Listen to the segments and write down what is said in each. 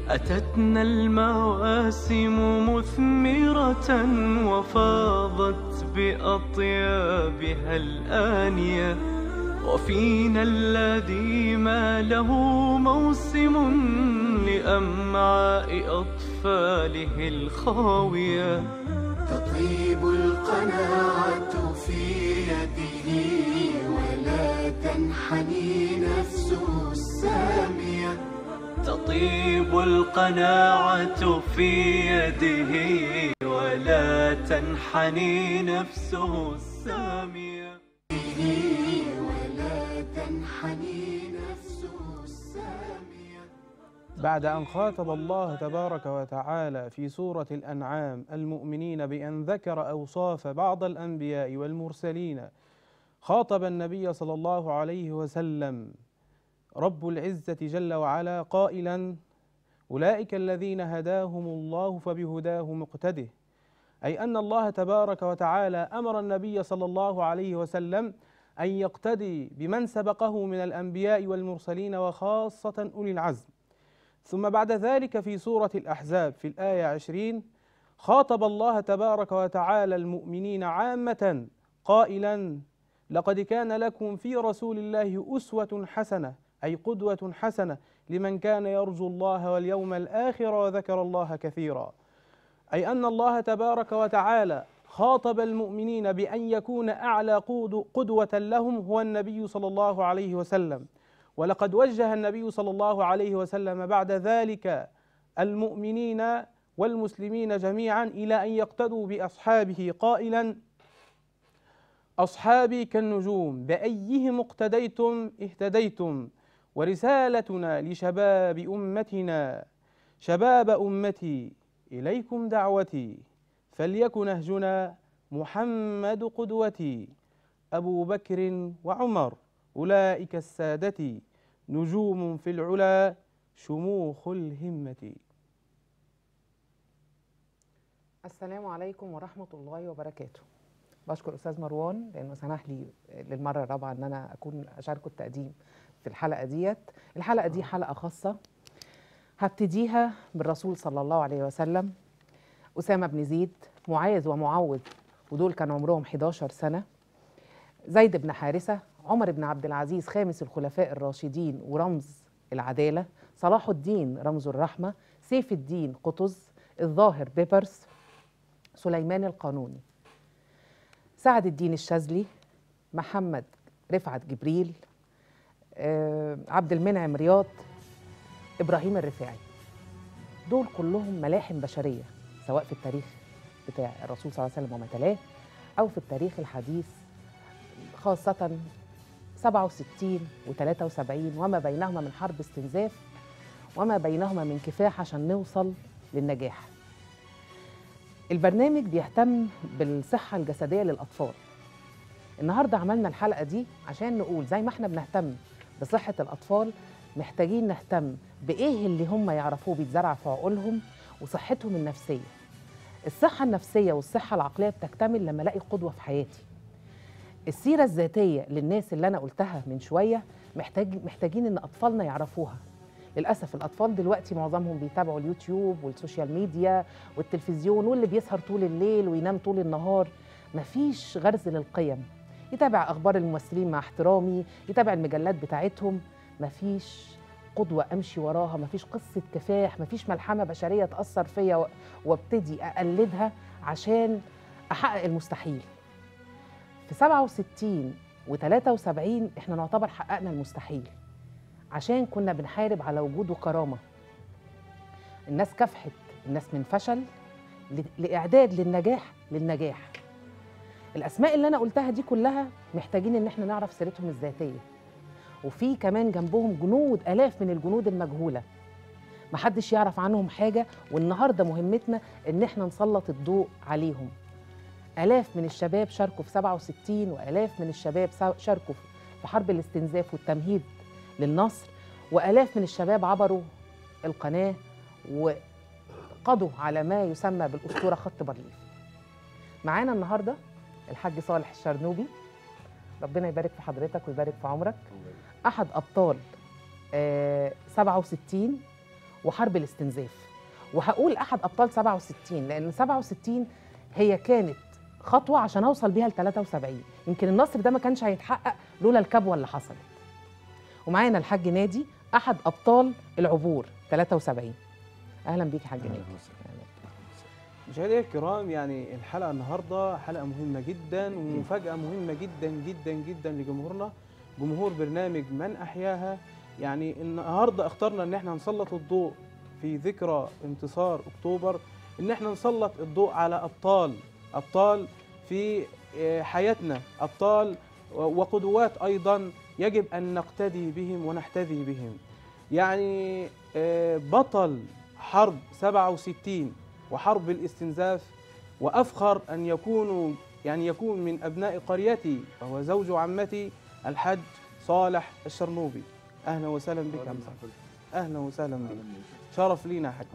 أتتنا المواسم مثمرة وفاضت بأطيابها الآنية وفينا الذي ما له موسم لأمعاء أطفاله الخاوية تطيب القناعة في يده ولا تنحني نفسه السامية تطيب القناعة في يده ولا تنحني نفسه السامية ولا تنحني نفسه السامية بعد أن خاطب الله تبارك وتعالى في سورة الأنعام المؤمنين بأن ذكر أوصاف بعض الأنبياء والمرسلين خاطب النبي صلى الله عليه وسلم رب العزة جل وعلا قائلا أولئك الذين هداهم الله فبهداه مقتده أي أن الله تبارك وتعالى أمر النبي صلى الله عليه وسلم أن يقتدي بمن سبقه من الأنبياء والمرسلين وخاصة أولي العزم ثم بعد ذلك في سورة الأحزاب في الآية عشرين خاطب الله تبارك وتعالى المؤمنين عامة قائلا لقد كان لكم في رسول الله أسوة حسنة أي قدوة حسنة لمن كان يرجو الله واليوم الآخر وذكر الله كثيرا أي أن الله تبارك وتعالى خاطب المؤمنين بأن يكون أعلى قود- قدوة لهم هو النبي صلى الله عليه وسلم ولقد وجه النبي صلى الله عليه وسلم بعد ذلك المؤمنين والمسلمين جميعا إلى أن يقتدوا بأصحابه قائلا أصحابي كالنجوم بأيهم اقتديتم اهتديتم ورسالتنا لشباب أمتنا شباب أمتي إليكم دعوتي فليكن نهجنا محمد قدوتي أبو بكر وعمر أولئك السادة نجوم في العلا شموخ الهمة السلام عليكم ورحمة الله وبركاته بشكر أستاذ مروان لأنه سمح لي للمرة الرابعة أن أنا أكون أشاركه التقديم في الحلقة ديت الحلقة دي حلقة خاصة هبتديها بالرسول صلى الله عليه وسلم أسامة بن زيد معاذ ومعوذ ودول كان عمرهم 11 سنة زيد بن حارثة عمر بن عبد العزيز خامس الخلفاء الراشدين ورمز العدالة صلاح الدين رمز الرحمة سيف الدين قطز الظاهر بيبرس سليمان القانوني سعد الدين الشاذلي محمد رفعت جبريل آه، عبد المنعم رياض ابراهيم الرفاعي دول كلهم ملاحم بشريه سواء في التاريخ بتاع الرسول صلى الله عليه وسلم وما تلاه او في التاريخ الحديث خاصه 67 و73 وما بينهما من حرب استنزاف وما بينهما من كفاح عشان نوصل للنجاح البرنامج بيهتم بالصحة الجسدية للأطفال النهاردة عملنا الحلقة دي عشان نقول زي ما احنا بنهتم بصحة الأطفال محتاجين نهتم بإيه اللي هم يعرفوه بيتزرع في عقولهم وصحتهم النفسية الصحة النفسية والصحة العقلية بتكتمل لما ألاقي قدوة في حياتي السيرة الذاتية للناس اللي أنا قلتها من شوية محتاج محتاجين إن أطفالنا يعرفوها للأسف الأطفال دلوقتي معظمهم بيتابعوا اليوتيوب والسوشيال ميديا والتلفزيون واللي بيسهر طول الليل وينام طول النهار مفيش غرز للقيم يتابع أخبار الممثلين مع احترامي يتابع المجلات بتاعتهم مفيش قدوة أمشي وراها مفيش قصة كفاح مفيش ملحمة بشرية تأثر فيا و- وابتدي أقلدها عشان أحقق المستحيل في 67 و73 احنا نعتبر حققنا المستحيل عشان كنا بنحارب على وجود وكرامة الناس كافحت الناس من فشل ل- لإعداد للنجاح للنجاح الأسماء اللي أنا قلتها دي كلها محتاجين إن احنا نعرف سيرتهم الذاتية وفي كمان جنبهم جنود آلاف من الجنود المجهولة محدش يعرف عنهم حاجة والنهاردة مهمتنا إن احنا نسلط الضوء عليهم آلاف من الشباب شاركوا في 67 وآلاف من الشباب سا- شاركوا في حرب الاستنزاف والتمهيد للنصر وآلاف من الشباب عبروا القناة وقضوا على ما يسمى بالأسطورة خط بارليف معانا النهاردة الحاج صالح الشرنوبي ربنا يبارك في حضرتك ويبارك في عمرك أحد أبطال آه 67 وحرب الاستنزاف وهقول احد ابطال 67 لان 67 هي كانت خطوه عشان اوصل بيها ل 73 يمكن النصر ده ما كانش هيتحقق لولا الكبوه اللي حصلت ومعانا الحاج نادي احد ابطال العبور 73 اهلا بيك يا حاج نادي مشاهدينا الكرام يعني الحلقه النهارده حلقه مهمه جدا ومفاجاه مهمه جدا جدا جدا لجمهورنا جمهور برنامج من احياها يعني النهارده اخترنا ان احنا نسلط الضوء في ذكرى انتصار اكتوبر ان احنا نسلط الضوء على ابطال ابطال في آه، حياتنا ابطال وقدوات ايضا يجب ان نقتدي بهم ونحتذي بهم يعني آه، بطل حرب 67 وحرب الاستنزاف وافخر ان يكونوا يعني يكون من ابناء قريتي وهو زوج عمتي الحج صالح الشرنوبي اهلا وسهلا بك يا محمد. اهلا وسهلا بك شرف لينا يا حاج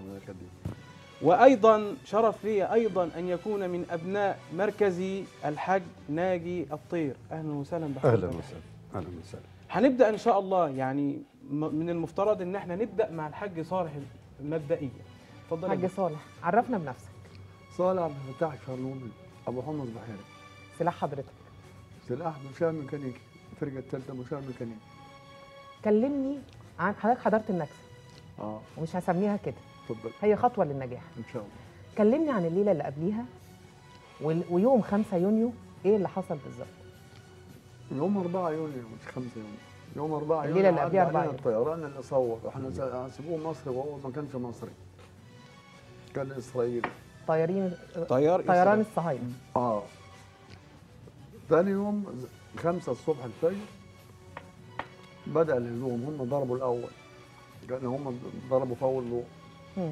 وايضا شرف لي ايضا ان يكون من ابناء مركزي الحج ناجي الطير اهلا وسهلا بحضرتك اهلا وسهلا اهلا وسهلا هنبدا ان شاء الله يعني م- من المفترض ان احنا نبدا مع الحاج صالح مبدئيا اتفضل يا حاج باشا. صالح عرفنا بنفسك صالح عبد الفتاح شرنوبي ابو حمص بحيري سلاح حضرتك سلاح مشاة ميكانيكي الفرقه الثالثه مشاة ميكانيكي كلمني عن حضرتك حضرت النكسه اه ومش هسميها كده اتفضل هي خطوه للنجاح ان شاء الله كلمني عن الليله اللي قبليها وال- ويوم 5 يونيو ايه اللي حصل بالظبط يوم 4 يونيو مش 5 يونيو يوم 4 يونيو الليلة اللي عدى قبلها 4 علينا يونيو. الطيران اللي صور احنا س- حسبوه مصري وهو ما كانش مصري كان اسرائيلي طيارين طيار طيران إسرائيل. الصهاينه اه ثاني يوم ز- خمسة الصبح الفجر بدأ الهجوم هم ضربوا الأول كانوا هم ضربوا في أول ضوء مم.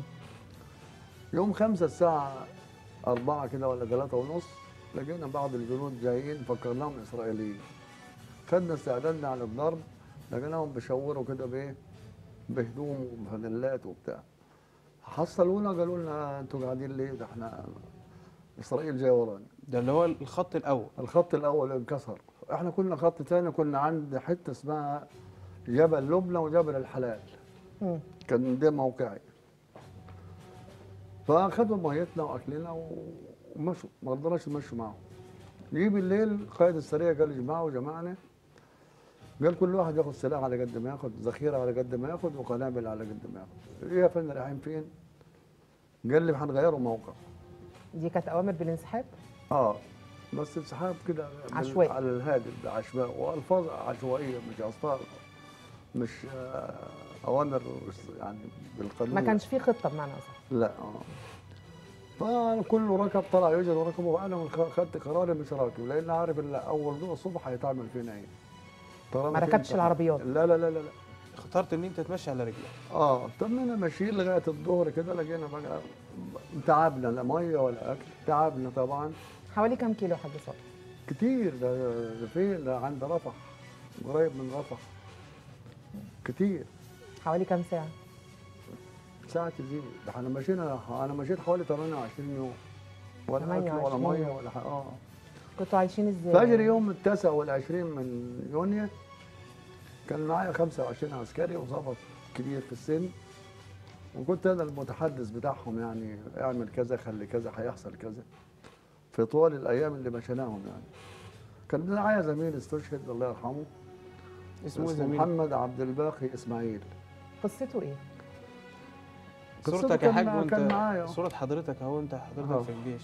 يوم خمسة الساعة أربعة كده ولا ثلاثة ونص لقينا بعض الجنود جايين فكرناهم إسرائيليين خدنا استعدادنا على الضرب لقيناهم بيشوروا كده بإيه بهدوم وفانيلات وبتاع حصلونا قالوا لنا انتوا قاعدين ليه ده احنا اسرائيل جايه ورانا ده اللي هو الخط الاول الخط الاول انكسر احنا كنا خط تاني كنا عند حته اسمها جبل لبنى وجبل الحلال مم. كان ده موقعي فاخدوا ميتنا واكلنا و- ومشوا ما رضناش نمشوا معاهم جه بالليل قائد السريه قال اجمعوا جماعنا قال كل واحد ياخد سلاح على قد ما ياخد ذخيره على قد ما ياخد وقنابل على قد ما ياخد ايه يا فندم رايحين فين؟ قال لي هنغيروا موقع دي كانت اوامر بالانسحاب اه بس انسحاب كده بال- عشوائي. على الهادي عشوائي والفاظ عشوائيه مش الفاظ مش آه، اوامر يعني بالقانون ما كانش في خطه بمعنى اصح لا اه فكله ركب طلع يجري وركبه وانا من خ- خدت قراري مش راكب لان عارف ان اول ضوء الصبح هيتعمل فينا ايه طالما ما في ركبتش امتحان. العربيات. لا لا لا لا, لا. اخترت ان انت تمشي على رجلك اه تمنا ماشيين لغايه الظهر كده لقينا بقى تعبنا لا ميه ولا اكل تعبنا طبعا حوالي كام كيلو يا حاج صالح كتير ده ده فين ده عند رفح قريب من رفح كتير حوالي كام ساعه ساعة تزيد ده احنا مشينا انا مشيت حوالي 28 يوم ولا اكل ولا 28 ميه يوم. ولا حاجه اه كنتوا عايشين ازاي فجر يوم التاسع والعشرين من يونيو كان معايا 25 عسكري وظابط كبير في السن وكنت انا المتحدث بتاعهم يعني اعمل كذا خلي كذا هيحصل كذا في طوال الايام اللي مشيناهم يعني كان معايا زميل استشهد الله يرحمه اسمه اسمه زميل محمد عبد الباقي اسماعيل قصته ايه قصته صورتك يا كان حاج مع- وانت كان معايا. صورة حضرتك اهو انت حضرتك أهو. في الجيش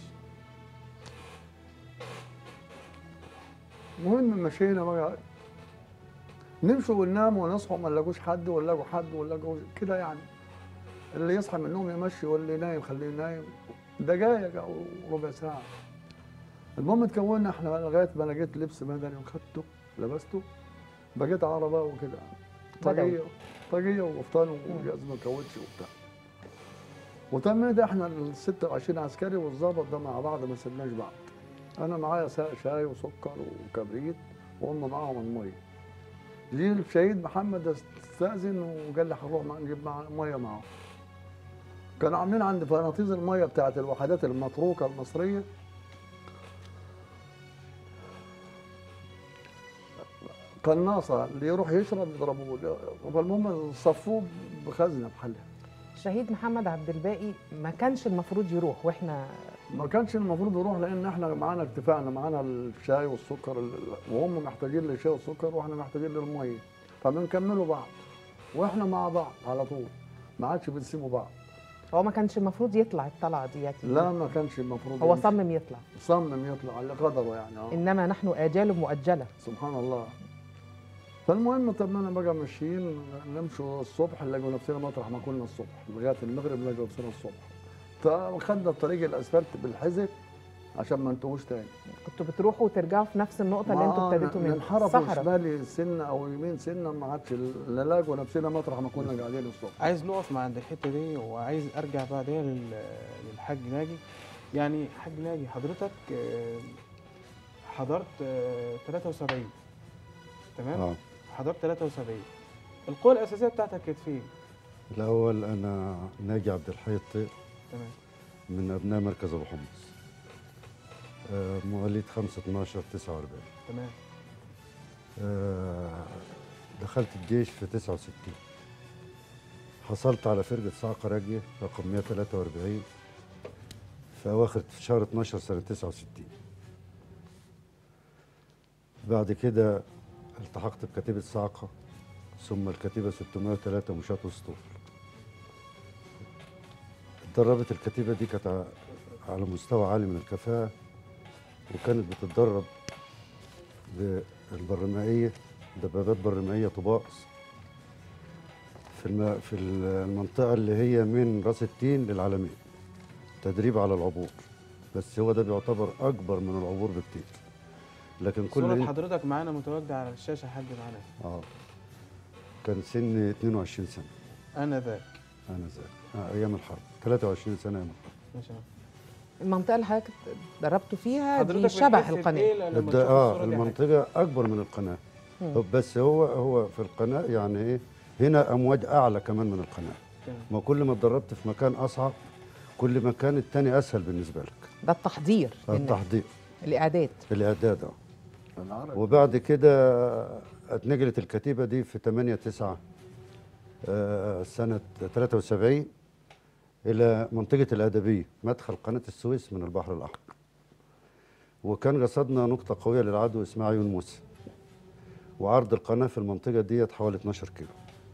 المهم مشينا بقى نمشوا وننام ونصحوا ما نلاقوش حد ولا لقوا حد ولا لقوا كده يعني اللي يصحى من النوم يمشي واللي نايم خليه نايم دقايق او ربع ساعه المهم تكوننا احنا لغايه ما لقيت لبس مدني وخدته لبسته بقيت عربه وكده بدوي. طاقيه طاقيه وقفطان وجزمه كاوتش وبتاع وتم ده احنا ال 26 عسكري والظابط ده مع بعض ما سيبناش بعض انا معايا سا- شاي وسكر وكبريت وهم معاهم الميه جه الشهيد محمد استاذن وقال لي هنروح مع- نجيب مع ميه معاهم كانوا عاملين عند فناطيز الميه بتاعت الوحدات المتروكه المصريه قناصه اللي يروح يشرب يضربوه فالمهم صفوه بخزنه بحلها شهيد محمد عبد الباقي ما كانش المفروض يروح واحنا ما كانش المفروض يروح لان احنا معانا اتفاقنا معانا الشاي والسكر ال- وهم محتاجين للشاي والسكر واحنا محتاجين للميه فبنكملوا بعض واحنا مع بعض على طول ما عادش بنسيبوا بعض هو ما كانش المفروض يطلع الطلعه ديت لا ما كانش المفروض هو يمشي. صمم يطلع صمم يطلع لقدره يعني اه انما نحن اجال مؤجله سبحان الله فالمهم طب ما انا بقى ماشيين نمشوا الصبح نلاقوا نفسنا مطرح ما كنا الصبح لغايه المغرب نلاقوا نفسنا الصبح فخدنا الطريق الاسفلت بالحذف عشان ما نتوهوش تاني كنتوا بتروحوا وترجعوا في نفس النقطه اللي انتوا ما ابتديتوا منها ننحرفوا صحراء شمالي سنه او يمين سنه ما عادش لا لاقوا نفسنا مطرح ما كنا قاعدين الصبح عايز نقف مع عند الحته دي وعايز ارجع بعدها لل- للحاج ناجي يعني حاج ناجي حضرتك آه، حضرت آه، 73 تمام اه حضرت 73 القوة الأساسية بتاعتك كانت فين؟ الأول أنا ناجي عبد الحي الطير تمام من أبناء مركز أبو حمص آه، مواليد 5 12 49 تمام آه، دخلت الجيش في 69 حصلت على فرقة صاعقة راجية رقم 143 في أواخر في شهر 12 سنة 69 بعد كده التحقت بكتيبة صاعقة ثم الكتيبة 603 مشاة وسطول اتدربت الكتيبة دي كانت ع- على مستوى عالي من الكفاءة وكانت بتتدرب بالبرمائية دبابات برمائية طباقس في الم... في المنطقة اللي هي من راس التين للعالمين تدريب على العبور بس هو ده بيعتبر أكبر من العبور بكتير لكن كل صورة إنت- حضرتك معانا متواجدة على الشاشة يا حاج معانا اه كان سني 22 سنة أنا ذاك أنا زي آه أيام الحرب 23 سنة أيام الحرب ما شاء الله المنطقه اللي حضرتك اتدربتوا فيها دي حضرتك شبه بتحس القناه بإيه لما الد- تشوف اه الصورة دي يا حاج؟ المنطقة أكبر من القناة مم. بس هو هو في القناة يعني إيه هنا أمواج أعلى كمان من القناة تمام. ما كل ما اتدربت في مكان أصعب كل ما كان التاني أسهل بالنسبة لك ده التحضير للناس. التحضير الاعداد الإعداد آه. العربي وبعد كده اتنقلت الكتيبة دي في 8 9 آه، سنة 73 إلى منطقة الأدبية مدخل قناة السويس من البحر الأحمر وكان قصدنا نقطة قوية للعدو اسمها عيون موسى وعرض القناة في المنطقة ديت حوالي 12 كيلو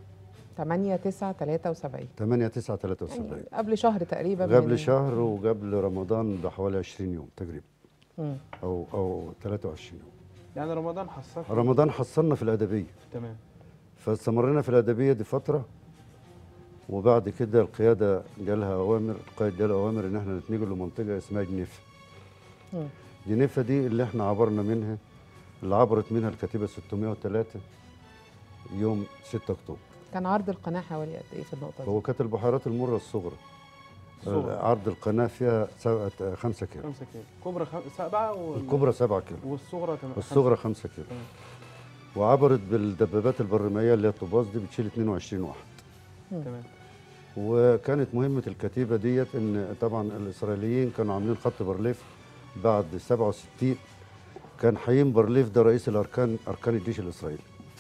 8 9 73 8 9 يعني 73 قبل شهر تقريبا من- قبل شهر وقبل رمضان بحوالي 20 يوم تقريبا مم. أو أو 23 يوم يعني رمضان حصلت رمضان حصلنا في الأدبية تمام فاستمرينا في الأدبية دي فترة وبعد كده القيادة جالها أوامر القائد جاله أوامر إن احنا نتنقل لمنطقة اسمها جنيف مم. جنيفة دي اللي احنا عبرنا منها اللي عبرت منها الكتيبة 603 يوم 6 أكتوبر كان عرض القناه حوالي قد ايه في النقطه دي؟ هو كانت البحيرات المرة الصغرى صغرى. عرض القناة فيها 5 كيلو 5 كيلو كبرى خم... سبعة وال... الكبرى 7 كيلو والصغرى تمام والصغرى 5 كيلو تمام. وعبرت بالدبابات البرمائية اللي هي الطباز دي بتشيل 22 واحد تمام وكانت مهمة الكتيبة ديت إن طبعا الإسرائيليين كانوا عاملين خط بارليف بعد 67 كان حيين بارليف ده رئيس الأركان أركان الجيش الإسرائيلي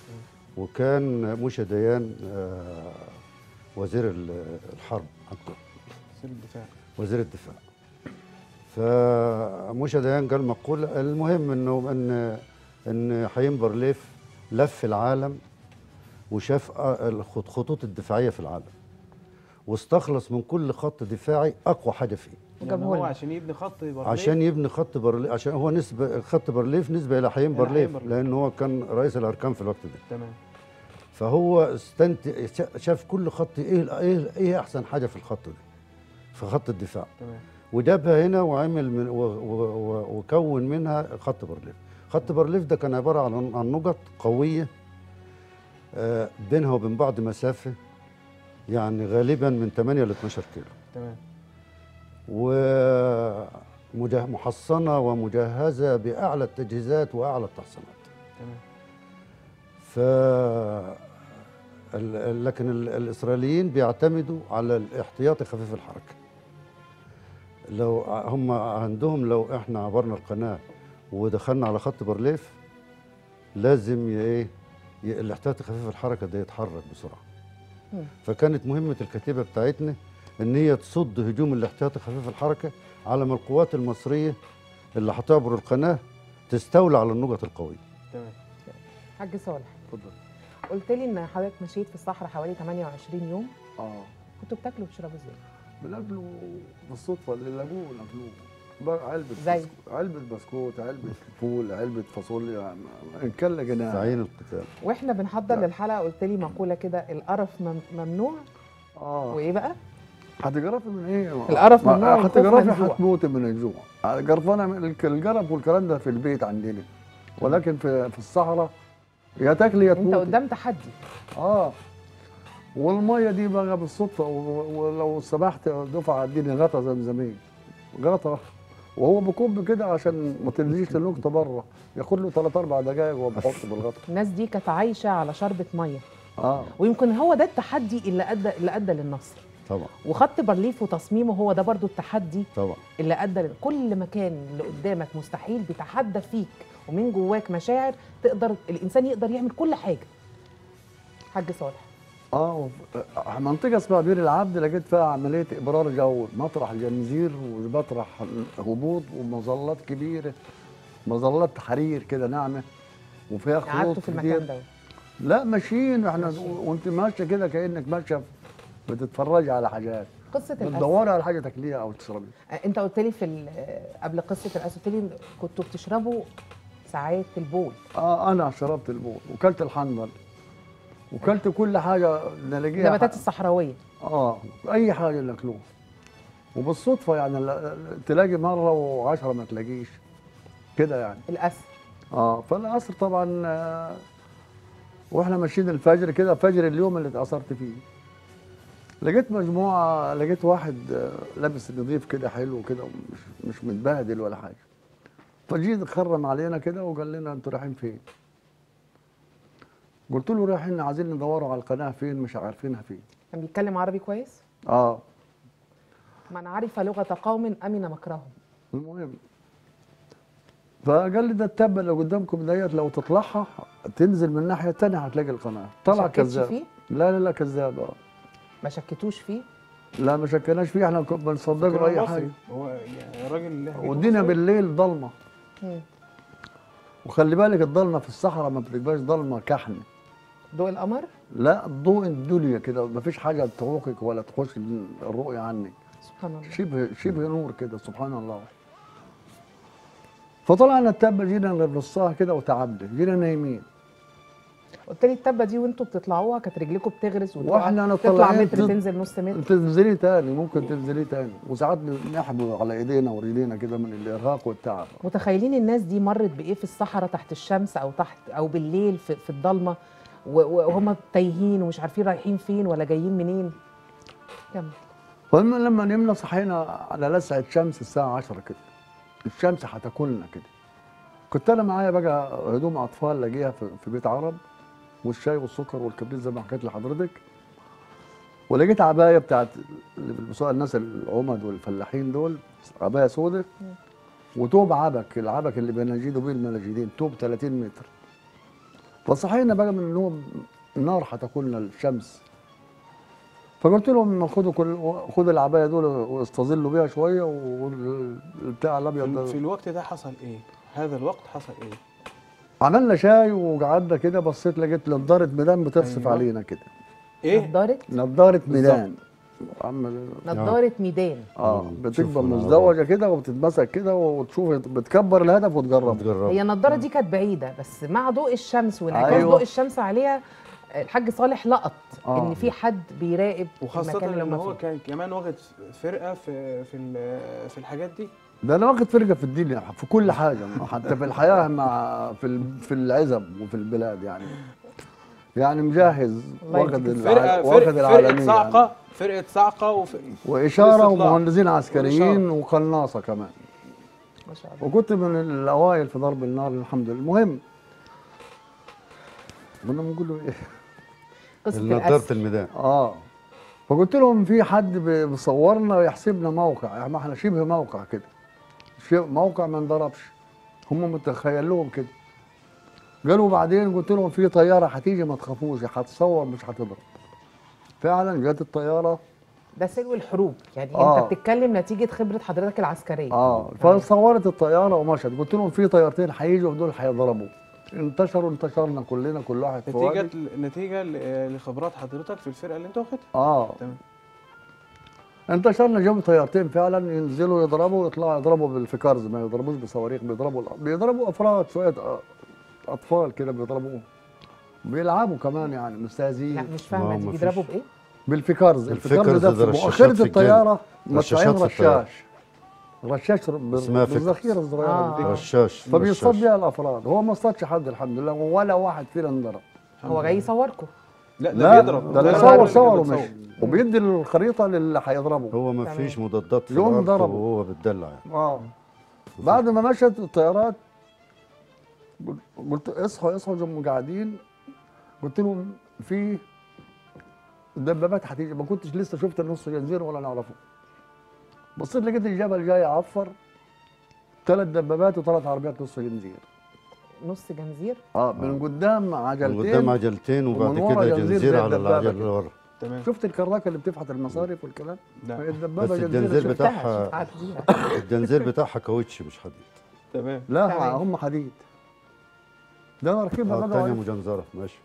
وكان موشا ديان آه، وزير ال- الحرب عندهم سير الدفاع وزير الدفاع فموشا ديان قال مقولة المهم انه ان ان حيين بارليف لف العالم وشاف آه، الخط- الخطوط الدفاعية في العالم واستخلص من كل خط دفاعي اقوى حاجة فيه يعني وجابه هو لنا. عشان يبني خط برليف عشان يبني خط بارليف عشان هو نسبة خط بارليف نسبة إلى حيين إلى حيين بارليف بارليف. لأن هو كان رئيس الأركان في الوقت ده تمام فهو استنت شاف كل خط ايه ايه ايه احسن حاجه في الخط ده في خط الدفاع تمام وجابها هنا وعمل من و و و وكون منها خط بارليف خط بارليف ده كان عباره عن عن نقط قويه آه، بينها وبين بعض مسافه يعني غالبا من 8 ل 12 كيلو تمام ومحصنه ومجهزه باعلى التجهيزات واعلى التحصينات تمام ف ال- لكن ال- الاسرائيليين بيعتمدوا على الاحتياطي خفيف الحركه لو ع- هم عندهم لو احنا عبرنا القناه ودخلنا على خط بارليف لازم ي- ايه ي- الاحتياطي خفيف الحركه ده يتحرك بسرعه مم. فكانت مهمه الكتيبه بتاعتنا ان هي تصد هجوم الاحتياطي خفيف الحركه على ما القوات المصريه اللي هتعبر القناه تستولى على النقط القويه تمام حاج صالح اتفضل قلت لي ان حضرتك مشيت في الصحراء حوالي 28 يوم اه كنتوا بتاكلوا وتشربوا ازاي؟ بناكله بالصدفه اللي لاقوه ناكلوه بقى علبة زي؟ بسكوت علبة بسكوت علبة فول علبة فاصوليا إن كان لقيناها تعيين القتال واحنا بنحضر لا. للحلقه قلت لي مقوله كده القرف مم- ممنوع اه وايه بقى؟ هتجرفي من ايه؟ القرف ما- ممنوع والخوف هتجرفي منزوع. هتموتي من الجوع جرفانة من الك- الجرف والكلام ده في البيت عندنا ولكن في في الصحراء يا تاكلي يا انت تموتي قدام تحدي اه والميه دي بقى بالصدفه و- ولو سمحت دفعه اديني غطا زمزميه غطا وهو بكب كده عشان ما تنزليش النقطه بره ياخد له ثلاث اربع دقائق وهو بيحط بالغطا الناس دي كانت عايشه على شربة ميه اه ويمكن هو ده التحدي اللي ادى اللي ادى للنصر طبعا وخط بارليف وتصميمه هو ده برضو التحدي طبعا اللي ادى لل- كل مكان اللي قدامك مستحيل بيتحدى فيك ومن جواك مشاعر تقدر الانسان يقدر يعمل كل حاجه حاج صالح اه وف- منطقه اسمها بير العبد لقيت فيها عمليه ابرار جو مطرح جنزير ومطرح هبوط ومظلات كبيره مظلات حرير كده ناعمه وفيها خطوط قعدتوا في المكان كتير. ده لا ماشيين احنا وانت ماشيه كده كانك ماشيه بتتفرجي على حاجات قصه الاسد بتدوري على حاجه تاكليها او تشربيها انت قلت لي في ال- قبل قصه الاسد قلت لي كنتوا بتشربوا ساعات البول اه انا شربت البول وكلت الحنظل وكلت كل حاجه نلاقيها النباتات الصحراويه اه اي حاجه ناكلوها وبالصدفه يعني لا- تلاقي مره وعشرة ما تلاقيش كده يعني الاسد اه فالعصر طبعا آه واحنا ماشيين الفجر كده فجر اليوم اللي اتأثرت فيه لقيت مجموعة لقيت واحد آه، لابس نظيف كده حلو كده مش مش متبهدل ولا حاجة فجيت خرم علينا كده وقال لنا انتوا رايحين فين؟ قلت له رايحين عايزين ندوروا على القناة فين مش عارفينها فين كان بيتكلم عربي كويس اه من عرف لغه قوم امن مكرهم المهم فقال لي ده التبه اللي قدامكم ديت لو تطلعها تنزل من الناحيه الثانيه هتلاقي القناه طلع شكتش كذاب فيه؟ لا لا لا كذاب اه ما شكتوش فيه لا ما شكناش فيه احنا كنا بنصدقه فكرة اي مصري. حاجه هو يعني راجل لهجته والدنيا مصري. بالليل ضلمه مم. وخلي بالك الضلمه في الصحراء ما بتبقاش ضلمه كحن ضوء القمر لا ضوء الدنيا كده ما فيش حاجه تعوقك ولا تخش الرؤيه عنك سبحان الله شبه شبه نور كده سبحان الله فطلعنا التبه جينا نرصها كده وتعبنا جينا نايمين قلت لي التبه دي وانتوا بتطلعوها كانت رجلكم بتغرس وتقع- واحنا أنا تطلع طالعين متر تت- تنزل نص متر تنزلي تاني ممكن تنزلي تاني وساعات نحبوا على ايدينا ورجلينا كده من الارهاق والتعب متخيلين الناس دي مرت بايه في الصحراء تحت الشمس او تحت او بالليل في, في الضلمه و- و- وهم تايهين ومش عارفين رايحين فين ولا جايين منين كمل فالمهم لما نمنا صحينا على لسعة شمس الساعة 10 كده الشمس هتاكلنا كده كنت انا معايا بقى هدوم اطفال لاقيها في في بيت عرب والشاي والسكر والكبريت زي ما حكيت لحضرتك ولقيت عبايه بتاعت اللي بيلبسوها الناس العمد والفلاحين دول عبايه سوداء وتوب عبك العبك اللي بينجدوا بيه المناجدين توب 30 متر فصحينا بقى من النوم النار هتاكلنا الشمس فقلت لهم خدوا كل خدوا العبايه دول واستظلوا بيها شويه والبتاع الابيض ده في الوقت ده حصل ايه؟ هذا الوقت حصل ايه؟ عملنا شاي وقعدنا كده بصيت لقيت نضاره ميدان بتصف أيوة. علينا كده ايه؟ نضاره نضاره ميدان عم نضاره ميدان اه مم. بتبقى تشوف العربية. مزدوجه كده وبتتمسك كده وتشوف بتكبر الهدف وتجرب تجرب هي النضاره دي كانت بعيده بس مع ضوء الشمس وانعكاس أيوة. ضوء الشمس عليها الحاج صالح لقط آه. ان في حد بيراقب وخاصة المكان اللي ان هم هو فيه كان كمان واخد فرقة في في ال- في الحاجات دي ده انا واخد فرقه في الدنيا في كل حاجه حتى في الحياه مع في ال- في العزب وفي البلاد يعني يعني مجهز الله واخد يديك الع- فرقة واخد فرقة, فرقة العالميه يعني. صعقة فرقة صعقة وف... واشاره واستطلاع. ومهندسين عسكريين وإشارة. وقناصه كمان ما شاء الله وكنت من الاوائل في ضرب النار الحمد لله المهم كنا بنقول له ايه قصه نضاره الاسد الميدان اه فقلت لهم في حد بي- بيصورنا ويحسبنا موقع يعني ما احنا شبه موقع كده شبه موقع ما انضربش هم متخيل لهم كده قالوا بعدين قلت لهم في طياره هتيجي ما تخافوش هتصور مش هتضرب فعلا جت الطياره ده سلو الحروب يعني آه. انت بتتكلم نتيجه خبره حضرتك العسكريه اه تمام. فصورت الطياره ومشت قلت لهم في طيارتين هيجوا دول هيضربوا انتشروا انتشرنا كلنا كل واحد في نتيجة وادي. نتيجة ل- لخبرات حضرتك في الفرقة اللي انت واخدها اه تمام انتشرنا جابوا طيارتين فعلا ينزلوا يضربوا ويطلعوا يضربوا بالفكارز ما يضربوش بصواريخ بيضربوا بيضربوا افراد شويه أ- اطفال كده بيضربوهم بيلعبوا كمان يعني لا مستهزئين مش ما هو فاهمه دي مفيش. بيضربوا بايه؟ بالفكارز الفكرز الفكارز ده ده في رشاشات مؤخره في الطياره رشاشات مدفعين في الطيارة. رشاش رشاش ب- اسمها فكرز. بالذخيره الصغيره آه. دي. رشاش فبيصطاد رشاش. بيها الافراد هو ما اصطادش حد الحمد لله ولا واحد فينا انضرب هو جاي يصوركم لا ده لا بيضرب ده اللي الطيارة صور اللي صور بتصور. ومشي وبيدي الخريطه للي هيضربه هو ما تمام. فيش مضادات في يوم الأرض ضربه. وهو بتدلع يعني اه بعد ما مشت الطيارات قلت- قلت اصحوا اصحوا جم قاعدين قلت لهم في دبابات هتيجي ما كنتش لسه شفت النص جنزير ولا نعرفه بصيت لقيت الجبل جاي يعفر ثلاث دبابات وثلاث عربيات نص جنزير نص جنزير اه من قدام من عجلتين قدام عجلتين وبعد ومن ورا كده جنزير جنزير زي على الدبابة العجل كده. اللي ورا تمام شفت الكراكه اللي بتفحت المصارف والكلام لا. هي الدبابه بس جنزير الجنزير شفتها. بتاعها شفتها شفتها الجنزير بتاعها كاوتش مش حديد تمام لا تمام. هم حديد ده انا راكبها اه بقى الثانية واقف. مجنزرة ماشي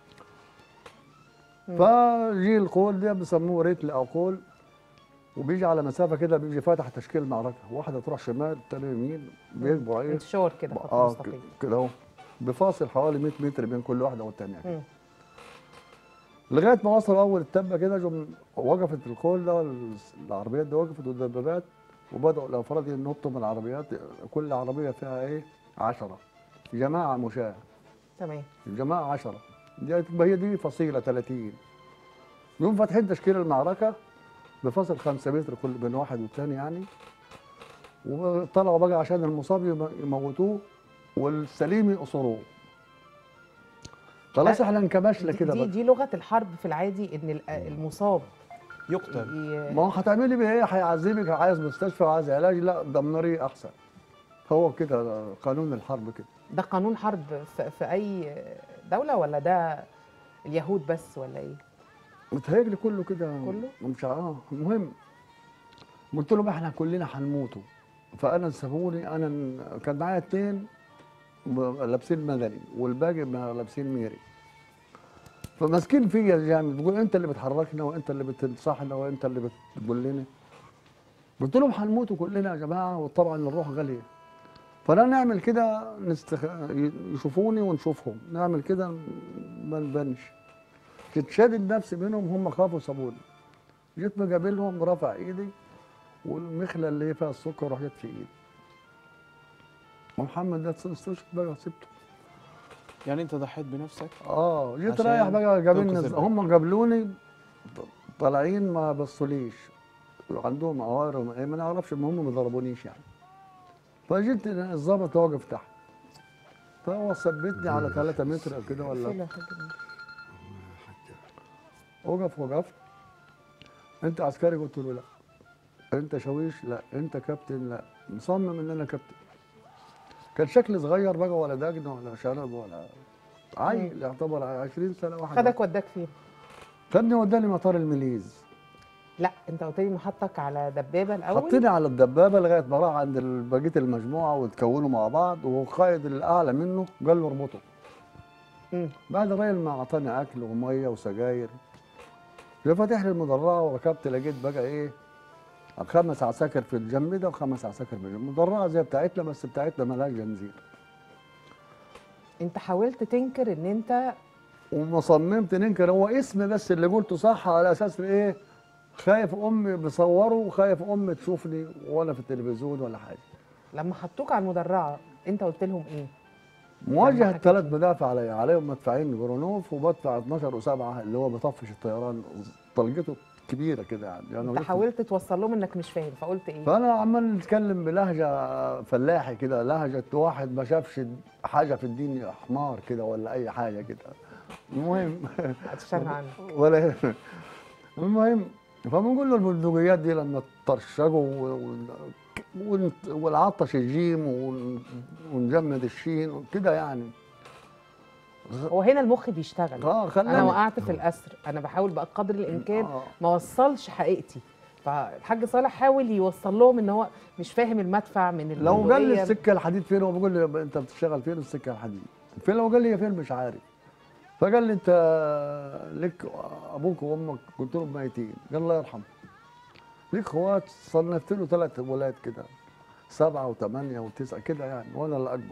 فجي القول ده بيسموه ريتل او قول وبيجي على مسافه كده بيجي فاتح تشكيل معركه واحده تروح شمال الثانيه يمين بيكبر ايه انتشار كده خط اه مستقيم ك- كده اهو بفاصل حوالي 100 متر بين كل واحده والثانيه مم. لغايه ما وصلوا اول التبه كده جم وقفت القول ده وال- العربيات دي وقفت والدبابات وبداوا الافراد ينطوا من العربيات كل عربيه فيها ايه 10 جماعه مشاه تمام الجماعة عشرة دي تبقى هي دي فصيلة 30 يوم فاتحين تشكيل المعركة بفصل خمسة متر كل بين واحد والتاني يعني وطلعوا بقى عشان المصاب يم- يموتوه والسليم يقصروه خلاص أ- احنا انكمشنا دي, كده دي, بقى دي لغه الحرب في العادي ان ال- المصاب يقتل ي- ما هو هتعملي بيه ايه هيعذبك عايز مستشفى وعايز علاج لا دمريه احسن هو كده قانون الحرب كده ده قانون حرب في, في اي دوله ولا ده اليهود بس ولا ايه؟ متهيألي كله كده كله؟ مش اه المهم قلت لهم احنا كلنا هنموتوا فانا سابوني انا ن- كان معايا اتنين ب- لابسين مدني والباقي ما لابسين ميري فماسكين فيا جامد بيقول انت اللي بتحركنا وانت اللي بتنصحنا وانت اللي بتقول لنا قلت لهم هنموتوا كلنا يا جماعه وطبعا الروح غاليه فلا نعمل كده نستخ... يشوفوني ونشوفهم نعمل كده ما نبانش تتشدد نفسي منهم هم خافوا سابوني جيت مقابلهم رافع ايدي والمخله اللي هي فيها السكر راح جت في ايدي ومحمد ده استشهد بقى سبته يعني انت ضحيت بنفسك اه جيت عشان رايح بقى قابلني تنقذ البلد. هم قابلوني طالعين ما بصوليش عندهم عوارض ايه ما نعرفش ان هم ما ضربونيش يعني فجيت الظابط واقف تحت فهو ثبتني على 3 متر او كده ولا فين يا حاج مين؟ وقف وقفت انت عسكري قلت له لا انت شاويش لا انت كابتن لا مصمم ان انا كابتن كان شكلي صغير بقى ولا دجن ولا شنب ولا عيل يعتبر 20 سنه واحد خدك وداك فين؟ خدني وداني مطار المليز لا انت قلت لي محطك على دبابه الاول حطيني على الدبابه لغايه ما راح عند ال- بقيه المجموعه وتكونوا مع بعض والقائد الاعلى منه قال له اربطه مم. بعد الراجل ما اعطاني اكل وميه وسجاير جه فاتح لي المدرعه وركبت لقيت بقى ايه خمس عساكر في الجنب ده وخمس عساكر في الجنب مدرعه زي بتاعتنا بس بتاعتنا مالهاش جنزير انت حاولت تنكر ان انت وما صممت ننكر هو اسم بس اللي قلته صح على اساس ايه خايف امي بصوره وخايف امي تشوفني وانا في التلفزيون ولا حاجه لما حطوك على المدرعه انت قلت لهم ايه؟ مواجهه حكيت. ثلاث مدافع علي عليهم مدفعين جرونوف ومدفع 12 و7 اللي هو بيطفش الطيران طلقته كبيره كده يعني, يعني انت جبت- حاولت توصل لهم انك مش فاهم فقلت ايه؟ فانا عمال نتكلم بلهجه فلاحي كده لهجه واحد ما شافش حاجه في الدين حمار كده ولا اي حاجه كده المهم هتشتغل عنك ولا المهم فبنقول له البندقيات دي لما ترشقوا و- و- والعطش الجيم ون- ونجمد الشين وكده يعني هو هنا المخ بيشتغل اه انا خلاني وقعت في الاسر انا بحاول بقى قدر الامكان آه. ما اوصلش حقيقتي فالحاج صالح حاول يوصل لهم ان هو مش فاهم المدفع من لو قال لي البندقية. السكه الحديد فين هو بيقول لي انت بتشتغل فين السكه الحديد فين لو قال لي هي فين مش عارف فقال لي انت لك ابوك وامك قلت له ميتين قال الله يرحمه ليك اخوات صنفت له ثلاث ولاد كده سبعه وثمانيه وتسعه كده يعني وانا الاكبر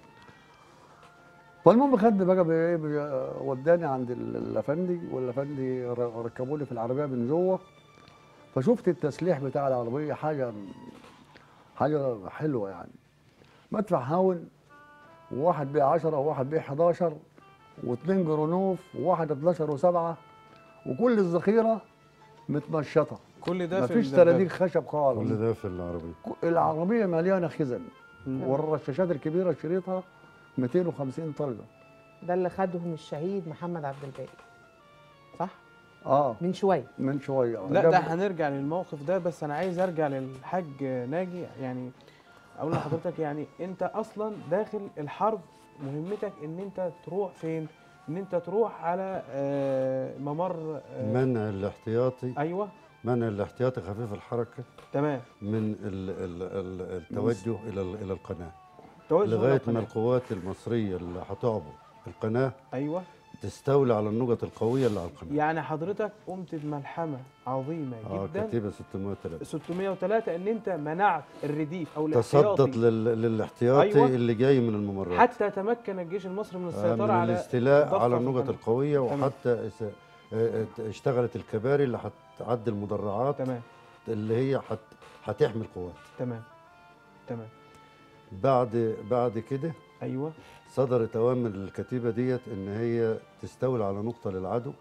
فالمهم خدني بقى بإيه بي- وداني عند ال- الافندي والافندي ر- ركبوني في العربيه من جوه فشفت التسليح بتاع العربيه حاجه حاجه حلوه يعني مدفع هاون وواحد بيه 10 وواحد بيه 11 واثنين جرونوف وواحد 12 وسبعه وكل الذخيره متمشطه كل ده في مفيش الدبابة. صناديق خشب خالص كل ده في العربيه العربيه مليانه خزن والرشاشات الكبيره شريطها 250 طلقه ده اللي خدهم الشهيد محمد عبد الباقي صح اه من شويه من شويه لا جاب- ده هنرجع للموقف ده بس انا عايز ارجع للحاج ناجي يعني اقول لحضرتك يعني انت اصلا داخل الحرب مهمتك ان انت تروح فين ان انت تروح على آه، ممر آه، منع الاحتياطي ايوه منع الاحتياطي خفيف الحركه تمام من ال ال ال التوجه الى ال- الى القناه توجه لغايه القناة. ما القوات المصريه اللي هتعبر القناه ايوه تستولي على النقط القويه اللي على القناه يعني حضرتك قمت بملحمه عظيمه اه جدا كتيبه 603 603 ان انت منعت الرديف او الاحتياطي تصدت لل... للاحتياطي أيوة. اللي جاي من الممرات حتى تمكن الجيش المصري من آه، السيطره من على الاستيلاء الضفة على في النقط القناة. القويه تمام. وحتى اس- آه، آه، اشتغلت الكباري اللي هتعدي المدرعات تمام اللي هي هت... هتحمي القوات تمام تمام بعد بعد كده ايوه صدرت اوامر للكتيبه ديت ان هي تستولي على نقطه للعدو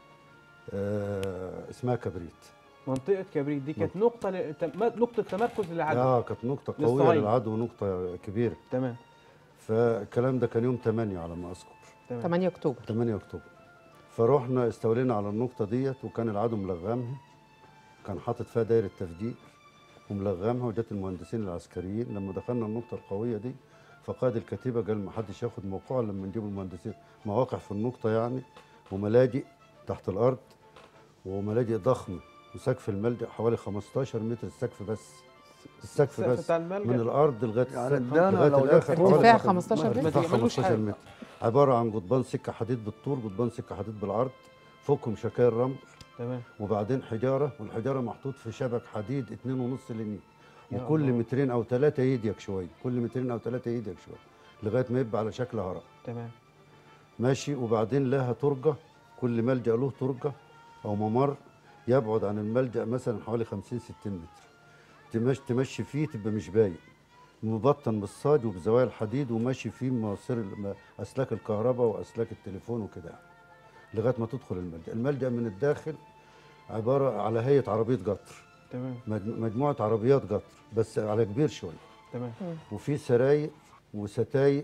آه اسمها كبريت منطقه كبريت دي كانت نقطه ل... تم- نقطه تمركز للعدو اه كانت نقطه قويه للصهاينة. للعدو ونقطه كبيره تمام فالكلام ده كان يوم 8 على ما اذكر تمام 8 اكتوبر 8 اكتوبر فروحنا استولينا على النقطه ديت وكان العدو ملغمها كان حاطط فيها دايره تفجير وملغمها وجت المهندسين العسكريين لما دخلنا النقطه القويه دي فقائد الكتيبه قال ما حدش ياخد موقعه لما نجيب المهندسين مواقع في النقطه يعني وملاجئ تحت الارض وملاجئ ضخمه وسقف الملجأ حوالي 15 متر السقف بس السقف السقف بس بتاع الملجأ. من الارض لغايه يعني السقف ادانا لغايه لو الاخر لف حوالي ارتفاع خمسة- 15 متر؟ ارتفاع ما تعملوش 15 حاجة. متر عباره عن قضبان سكه حديد بالطول قضبان سكه حديد بالعرض فوقهم شكاير رمل تمام وبعدين حجاره والحجاره محطوط في شبك حديد 2.5 لينيه يا وكل الله. مترين او ثلاثه يديك شويه كل مترين او ثلاثه يديك شويه لغايه ما يبقى على شكل هرم تمام ماشي وبعدين لها ترجه كل ملجا له ترجه او ممر يبعد عن الملجا مثلا حوالي 50 60 متر تمشي تمشي فيه تبقى مش باين مبطن بالصاج وبزوايا الحديد وماشي فيه مواسير الم- اسلاك الكهرباء واسلاك التليفون وكده لغايه ما تدخل الملجا الملجا من الداخل عباره على هيئه عربيه قطر تمام مج- مجموعه عربيات قطر بس على كبير شويه تمام وفي سراير وستاير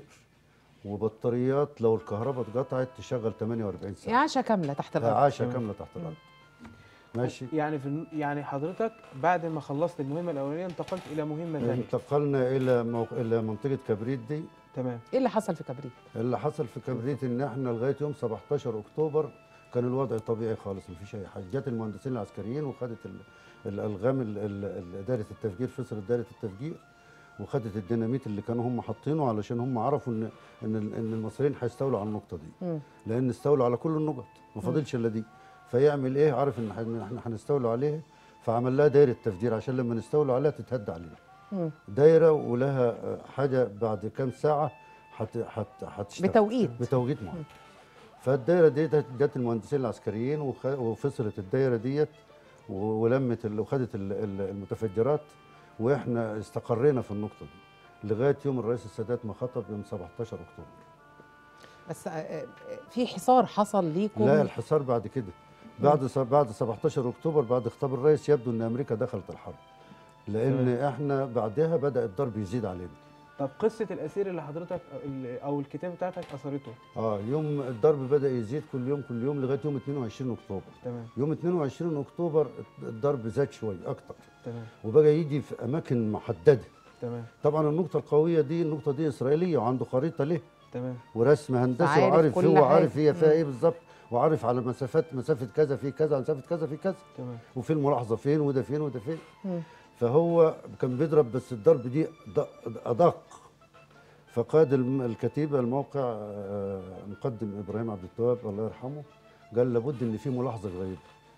وبطاريات لو الكهرباء اتقطعت تشغل 48 ساعه إعاشة كاملة تحت الأرض عاشة تمام. كاملة تحت الأرض ماشي يعني في الن- يعني حضرتك بعد ما خلصت المهمه الاولانيه انتقلت الى مهمه ثانيه انتقلنا إلى موق... إلى منطقة كبريت دي تمام إيه اللي حصل في كبريت؟ اللي حصل في كبريت إن إحنا لغاية يوم 17 أكتوبر كان الوضع طبيعي خالص مفيش أي حاجة جت المهندسين العسكريين وخدت ال... الألغام ال... ال... ال- دايرة التفجير فصلت دايرة التفجير وخدت الديناميت اللي كانوا هم حاطينه علشان هم عرفوا ان ان ان المصريين هيستولوا على النقطه دي مم. لان استولوا على كل النقط ما فاضلش الا دي فيعمل ايه عارف ان إحنا- احنا هنستولوا عليها فعمل لها دايره تفجير عشان لما نستولوا عليها تتهد علينا مم. دايره ولها آه، حاجه بعد كام ساعه هت هت هتشتغل بتوقيت. بتوقيت معين فالدايره دي جت جت المهندسين العسكريين وخ- وفصلت الدايره ديت و- ولمت ال- وخدت ال- ال- المتفجرات واحنا استقرينا في النقطه دي لغايه يوم الرئيس السادات ما خطب يوم 17 اكتوبر بس آه، آه، في حصار حصل ليكم لا الحصار بعد كده بعد س- بعد 17 اكتوبر بعد خطاب الرئيس يبدو ان امريكا دخلت الحرب لان احنا بعدها بدا الضرب يزيد علينا طب قصه الاسير اللي حضرتك اللي- او الكتاب بتاعتك اثرته اه يوم الضرب بدا يزيد كل يوم كل يوم لغايه يوم 22 اكتوبر تمام يوم 22 اكتوبر الضرب زاد شويه اكتر تمام وبقى يجي في اماكن محدده تمام طبعا النقطه القويه دي النقطه دي اسرائيليه وعنده خريطه ليه تمام ورسم هندسي فعارف وعارف كل هو حاجة. عارف هي فيها مم. ايه بالظبط وعارف على مسافات مسافه كذا في كذا مسافه كذا في كذا تمام وفي الملاحظه فين وده فين وده فين مم. فهو كان بيضرب بس الضرب دي د- ادق فقاد الم- الكتيبه الموقع آه، مقدم ابراهيم عبد التواب الله يرحمه قال لابد ان في ملاحظه غريبه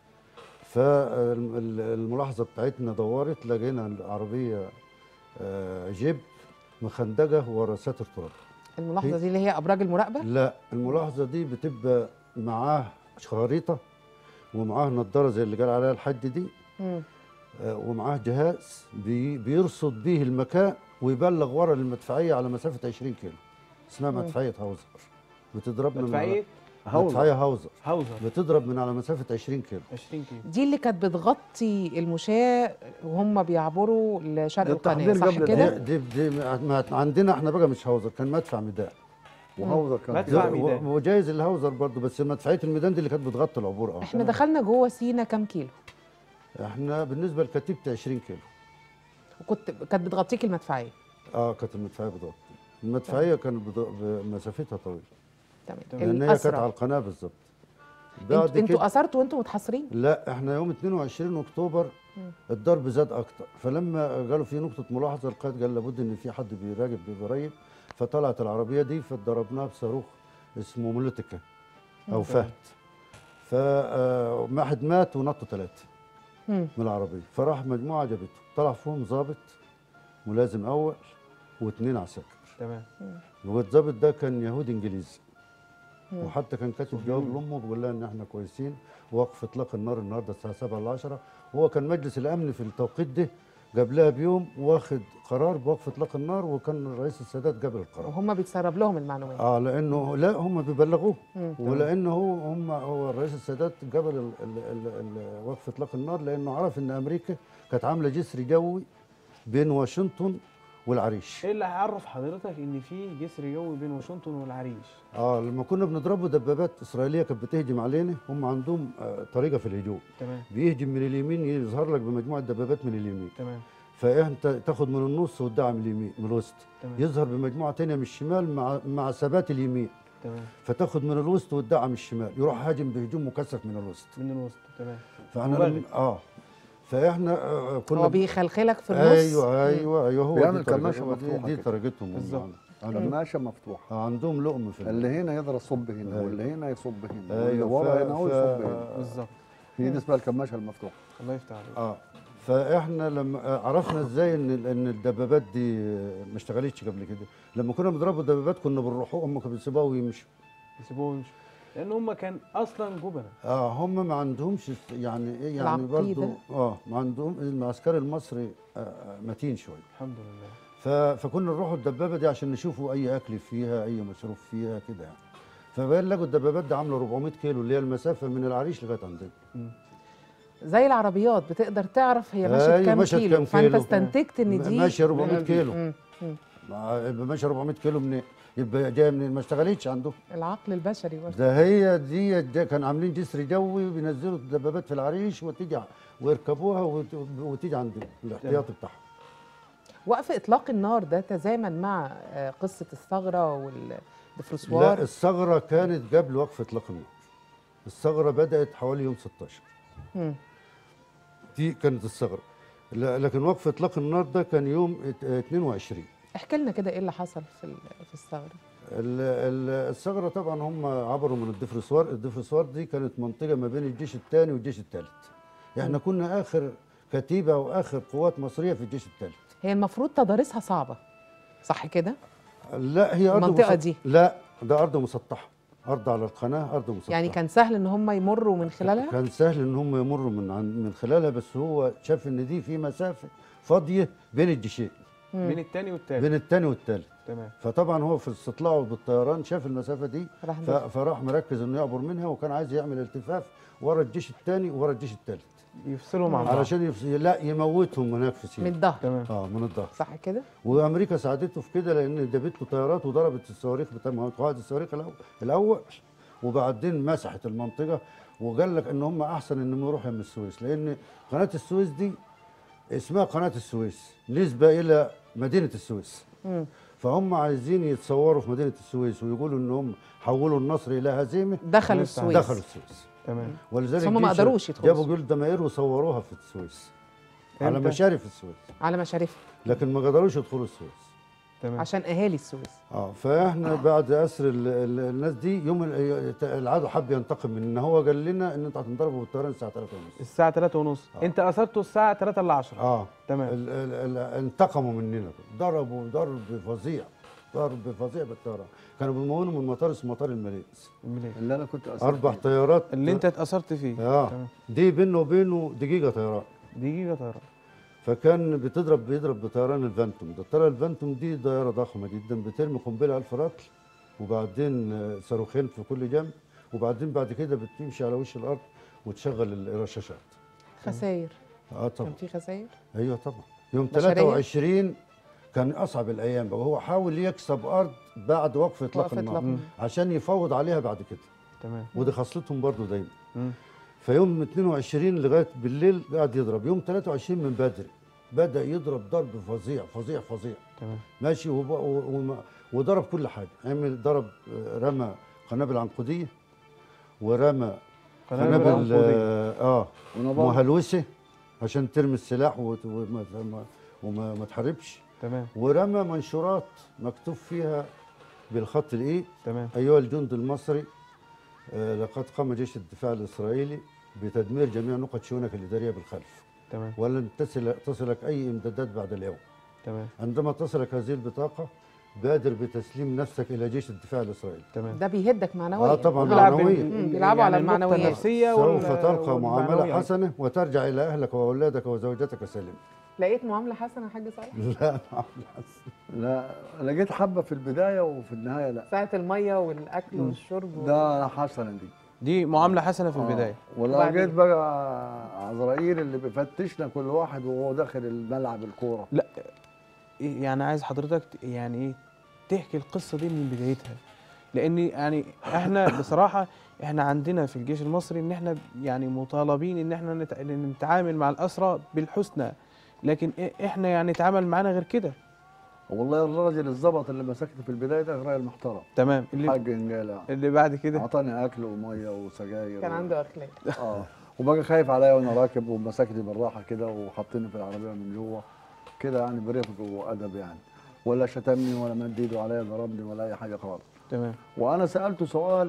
فالملاحظه بتاعتنا دورت لقينا العربيه آه، جيب مخندقه ورا ساتر تراب الملاحظه دي اللي هي ابراج المراقبه لا الملاحظه دي بتبقى معاه خريطه ومعاه نظاره زي اللي قال عليها الحد دي مم. آه، ومعاه جهاز بي بيرصد به المكان ويبلغ ورا المدفعيه على مسافه 20 كيلو اسمها مم. مدفعيه هاوزر بتضرب من مدفعيه على مدفعيه هاوزر هاوزر بتضرب من على مسافه 20 كيلو 20 كيلو دي اللي كانت بتغطي المشاة وهم بيعبروا لشرق ده القناه التحضير صح قبل كده؟ دي, دي, دي ما- عندنا احنا بقى مش هاوزر كان مدفع ميدان وهوزر كان مدفع و- ميدان. وجايز الهاوزر برضه بس مدفعيه الميدان دي اللي كانت بتغطي العبور اه احنا دخلنا جوه سينا كام كيلو؟ احنا بالنسبه لكتيبه 20 كيلو وكنت كانت بتغطيك المدفعيه اه كانت المدفعيه بتغطي المدفعيه كانت بض- مسافتها طويله تمام لان هي كانت على الاسرى القناه بالظبط انتوا انتوا اثرتوا وانتوا متحاصرين؟ لا احنا يوم 22 اكتوبر الضرب زاد اكتر فلما قالوا في نقطه ملاحظه القائد قال لابد ان في حد بيراقب بيراقب فطلعت العربيه دي فضربناها بصاروخ اسمه مولوتيكا او فهد فواحد مات ونطوا ثلاثه مم. من العربيه فراح مجموعه جابته طلع فيهم ضابط ملازم اول واثنين عساكر تمام والضابط ده كان يهودي انجليزي وحتى كان كاتب جواب لامه بيقول لها ان احنا كويسين ووقف اطلاق النار النهارده الساعه 7 ل 10 وهو كان مجلس الامن في التوقيت ده قبلها بيوم واخد قرار بوقف اطلاق النار وكان رئيس السادات قبل القرار وهم بيتسرب لهم المعلومات اه لانه لا هم بيبلغوه مم. ولانه هو هم هو الرئيس السادات قبل ال- ال- ال- ال- وقف اطلاق النار لانه عرف ان امريكا كانت عامله جسر جوي بين واشنطن والعريش ايه اللي هيعرف حضرتك ان في جسر جوي بين واشنطن والعريش اه لما كنا بنضربوا دبابات اسرائيليه كانت بتهجم علينا هم عندهم آه طريقه في الهجوم تمام بيهجم من اليمين يظهر لك بمجموعه دبابات من اليمين تمام فانت تاخد من النص وتدعم اليمين من الوسط تمام. يظهر بمجموعه تانية من الشمال مع مع ثبات اليمين تمام فتاخد من الوسط وتدعم الشمال يروح هاجم بهجوم مكثف من الوسط من الوسط تمام فاحنا مبالغ. لما اه فاحنا آه كنا هو بيخلخلك في النص ايوه ايوه ايوه هو بيعمل دي طريقة- كماشة هو دي, مفتوحة دي كده. طريقتهم هم بالظبط. عن- عندهم كماشة مفتوحة عندهم لقم في ال- اللي هنا يقدر يصب هنا أيوة. واللي هنا يصب هنا واللي ايوه ورا ف- هنا هو ف- يصب هنا بالظبط هي دي اسمها الكماشة المفتوحة الله يفتح عليك اه فاحنا لما آه، عرفنا ازاي ان ال- ان الدبابات دي آه، ما اشتغلتش قبل كده لما كنا بنضربوا الدبابات كنا بنروحوا هم كانوا بيسيبوها ويمشوا يسيبوه ويمشوا لان هم كان اصلا جبنه اه هم ما عندهمش است- يعني ايه يعني العقيدة. برضو اه ما عندهم العسكري المصري آه، آه، متين شويه الحمد لله ف- فكنا نروحوا الدبابه دي عشان نشوفوا اي اكل فيها اي مشروب فيها كده يعني فبين لقوا الدبابات دي عامله 400 كيلو اللي هي المسافه من العريش لغايه عندنا زي العربيات بتقدر تعرف هي مشت أيوة، كام مشت كيلو كام فانت كيلو. استنتجت ان دي ماشيه 400 كيلو مم. مم. مع- يبقى ماشيه 400 كيلو منين؟ يبقى جايه منين؟ ما اشتغلتش عندهم العقل البشري برضه ده هي دي, دي كان عاملين جسر جوي بينزلوا الدبابات في العريش وتيجي ع- ويركبوها وت- وتيجي عندنا الاحتياطي بتاعها وقف اطلاق النار ده تزامن مع آه، قصه الثغره لا والدفرسوار الثغره كانت قبل وقف اطلاق النار الثغره بدات حوالي يوم 16 مم. دي كانت الثغره لا- لكن وقف اطلاق النار ده كان يوم ات- 22 احكي لنا كده ايه اللي حصل في ال- في الثغره ال- ال- الثغره طبعا هم عبروا من الدفرسوار الدفرسوار دي كانت منطقه ما بين الجيش الثاني والجيش الثالث احنا كنا اخر كتيبه واخر قوات مصريه في الجيش الثالث هي المفروض تضاريسها صعبه صح كده لا هي ارض المنطقة مسط- دي. لا ده ارض مسطحه ارض على القناه ارض مسطحه يعني كان سهل ان هم يمروا من خلالها كان سهل ان هم يمروا من عن من خلالها بس هو شاف ان دي في مسافه فاضيه بين الجيشين بين الثاني والثالث بين الثاني والثالث تمام فطبعا هو في استطلاعه بالطيران شاف المسافه دي راح ف- داخل. فراح مركز انه يعبر منها وكان عايز يعمل التفاف ورا الجيش الثاني ورا الجيش الثالث يفصلوا مع بعض علشان يفس... لا يموتهم هناك في من سيناء الظهر تمام اه من الظهر صح كده وامريكا ساعدته في كده لان جابت له طيارات وضربت الصواريخ بتاع قواعد الصواريخ الاول الاول وبعدين مسحت المنطقه وقال لك ان هم احسن انهم يروحوا من السويس لان قناه السويس دي اسمها قناه السويس نسبه الى مدينه السويس مم. فهم عايزين يتصوروا في مدينه السويس ويقولوا ان هم حولوا النصر الى هزيمه دخلوا بس السويس دخلوا السويس تمام ولذلك بس هم ما جيش- قدروش يدخلوا جابوا جلد دمائر وصوروها في السويس على إمتى؟ مشارف السويس على مشارفها لكن ما قدروش يدخلوا السويس تمام عشان اهالي السويس اه فاحنا بعد اسر ال- ال- الناس دي يوم ال- العدو حب ينتقم مننا هو قال لنا ان انتوا هتنضربوا بالطيران الساعه 3 ونص الساعه 3 ونص آه. انت اثرته الساعه 3 ل 10 اه تمام ال ال ال انتقموا مننا ضربوا ضرب فظيع ضرب فظيع بالطيران كانوا بيمونوا من مطار اسمه مطار الماليز منين؟ اللي انا كنت أسأل اربع فيه. طيارات اللي انت اتاثرت فيه اه تمام. دي بينه وبينه دقيقه طيران دقيقه طيران فكان بتضرب بيضرب بطيران الفانتوم ده الطياره الفانتوم دي طياره ضخمه جدا بترمي قنبله 1000 رطل وبعدين آه، صاروخين في كل جنب وبعدين بعد كده بتمشي على وش الارض وتشغل الرشاشات خساير اه طبعا كان في خساير ايوه طبعا يوم بشرية؟ 23 كان اصعب الايام بقى هو حاول يكسب ارض بعد وقف اطلاق وقف النار إطلاق. عشان يفوض عليها بعد كده تمام ودي خاصلتهم برضو دايما مم. فيوم 22 لغايه بالليل قاعد يضرب يوم 23 من بدري بدا يضرب ضرب فظيع فظيع فظيع تمام ماشي وب- و- وما- وضرب كل حاجه عمل ضرب آه، رمى قنابل عنقوديه ورمى قنابل قنابل عنقودية. اه, آه ونظام مهلوسه عشان ترمي السلاح وت- وما وما- وما ما تحاربش تمام ورمى منشورات مكتوب فيها بالخط الايد تمام ايها الجند المصري آه، لقد قام جيش الدفاع الاسرائيلي بتدمير جميع نقط شؤونك الاداريه بالخلف تمام ولن تصل تصلك اي امدادات بعد اليوم تمام عندما تصلك هذه البطاقه بادر بتسليم نفسك الى جيش الدفاع الاسرائيلي تمام ده بيهدك معنويا اه طبعا بيلعب معنويا بال- مم، بيلعبوا على النقطة المعنويات. النفسيه سوف وال- تلقى معامله والمعنوية. حسنه وترجع الى اهلك واولادك وزوجتك سالما لقيت معامله حسنه يا حاج صالح لا معامله حسنه لا لقيت حبه في البدايه وفي النهايه لا ساعه الميه والاكل والشرب وال- ده حسنه دي دي معامله حسنه في البدايه آه. ولو وبعدين؟ جيت بقى عزرائيل اللي بيفتشنا كل واحد وهو داخل الملعب الكوره إيه يعني عايز حضرتك ت- يعني ايه تحكي القصه دي من بدايتها لان يعني احنا بصراحه احنا عندنا في الجيش المصري ان احنا يعني مطالبين ان احنا نت- إن نتعامل مع الاسرى بالحسنى لكن إيه- احنا يعني نتعامل معانا غير كده والله الراجل الظبط اللي مسكته في البدايه ده راجل محترم تمام اللي حاج انجاله اللي بعد كده اعطاني اكل وميه وسجاير كان و- عنده اخلاق اه وبقى خايف عليا وانا راكب ومسكني بالراحه كده وحطني في العربيه من جوه كده يعني برفق وادب يعني ولا شتمني ولا مد ايده عليا ضربني ولا اي حاجه خالص تمام وانا سالته سؤال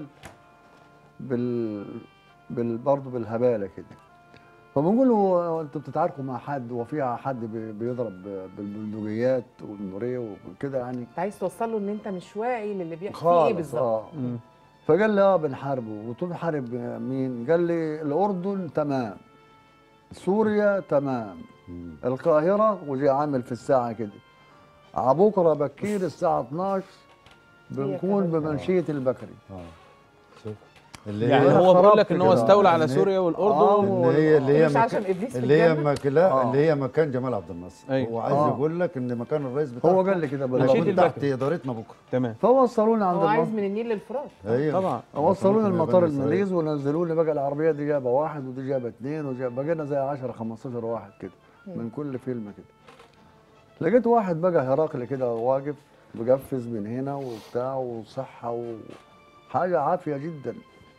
بال بال برضه بالهباله كده فبنقول له انتوا بتتعاركوا مع حد وفيها حد بي- بيضرب بالبندقيات والنوريه وكده يعني انت عايز توصل له ان انت مش واعي للي بيحصل فيه خالص ايه بالظبط اه مم. فقال لي اه بنحاربه قلت له بنحارب مين؟ قال لي الاردن تمام سوريا تمام مم. القاهره وجي عامل في الساعه كده ع بكره بكير الساعه 12 بنكون كمان. بمنشيه البكري اه شوف اللي يعني هي هو بيقول خربت لك ان هو كده. استولى على إن هي- سوريا آه. والاردن اللي هي اللي هي مش مكان عشان ابليس في اللي هي الجنة؟ مك... لا آه. اللي هي مكان جمال عبد الناصر أيوة. هو عايز آه. يقول لك ان مكان الرئيس بتاعه هو قال لي كده مشيت بالظبط موجود البكري. تحت ادارتنا بكره تمام فوصلوني عند هو عايز المط... من النيل للفرات ايوه طبعا وصلوني المطار بني إسرائيل. الماليز ونزلوا لي بقى العربيه دي جابه واحد ودي جابه اثنين وجاب بقينا زي 10 15 واحد كده من كل فيلم كده لقيت واحد بقى هرقل كده واقف مقفز من هنا وبتاع وصحه وحاجه عافيه جدا